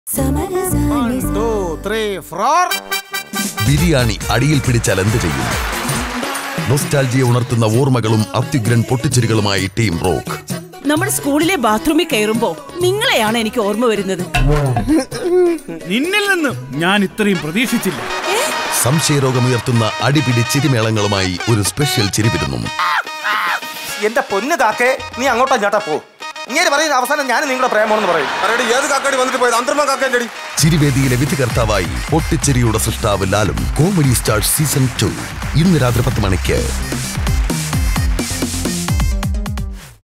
One, two, three, four. Biryani അടിയിൽ പിടിച്ചാൽ എന്ത് ചെയ്യും നൊസ്റ്റാൾജിയ ഉണർത്തുന്ന ഓർമ്മകളും അത്യുഗ്രൻ പൊട്ടിച്ചിരികളുമായി ടീം റോക്ക് നമ്മുടെ സ്കൂളിലെ ബാത്റൂമിൽ കയറുമ്പോ നിങ്ങളെയാണ് എനിക്ക് ഓർമ്മ വരുന്നത് നിന്നിൽ നിന്നും ഞാൻ ഇത്രയും പ്രതീക്ഷിച്ചില്ല സംശയരോഗമുയർത്തുന്ന അടിപിടി ചിരിമേളങ്ങളുമായി ഒരു സ്പെഷ്യൽ ചിരിവിരുന്നും എന്റെ പൊന്ന് കാക്കേ നീ അങ്ങോട്ടോ ചേട്ടാ പോ ഇങ്ങനെ പറയുന്ന അവസാനം ഞാൻ നിങ്ങളുടെ പ്രേമമെന്ന് പറയും പറയടി ഏത് കാക്കാടി വന്നിട്ട് പോയത് അന്തർമ കാക്കേന്റെ അടി ചിരിവേദിയിലെ വിധികർത്താവായി പൊട്ടിച്ചിരിയുടെ സൃഷ്ടാവ് ലാലും കോമഡി സ്റ്റാർ സീസൺ ടു ഇന്ന് രാത്രി പത്ത് മണിക്ക്